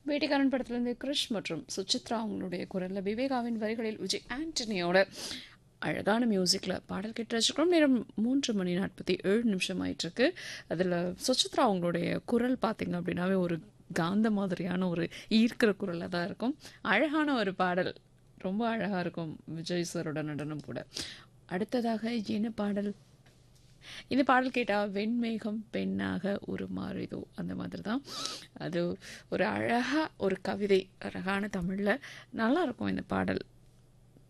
வேட்டைக்காரன் படத்துலேருந்து கிருஷ் மற்றும் சுசித்ரா அவங்களுடைய குரலில் விவேகாவின் வரிகளில் விஜய் ஆண்டனியோட அழகான மியூசிக்கில் பாடல் கேட்டு வச்சுருக்கோம் நேரம் மூன்று மணி நாற்பத்தி ஏழு நிமிஷம் ஆயிட்டிருக்கு அதில் சுசித்ரா அவங்களுடைய குரல் பார்த்தீங்க அப்படின்னாவே ஒரு காந்த மாதிரியான ஒரு ஈர்க்கிற குரலாக தான் இருக்கும் அழகான ஒரு பாடல் ரொம்ப அழகாக இருக்கும் விஜய் சாரோட நடனம் கூட அடுத்ததாக என்ன பாடல் இந்த பாடல் கேட்டால் வெண்மேகம் பெண்ணாக உருமாறுதோ அந்த மாதிரி தான் அது ஒரு அழகாக ஒரு கவிதை அழகான தமிழில் நல்லா இருக்கும் இந்த பாடல்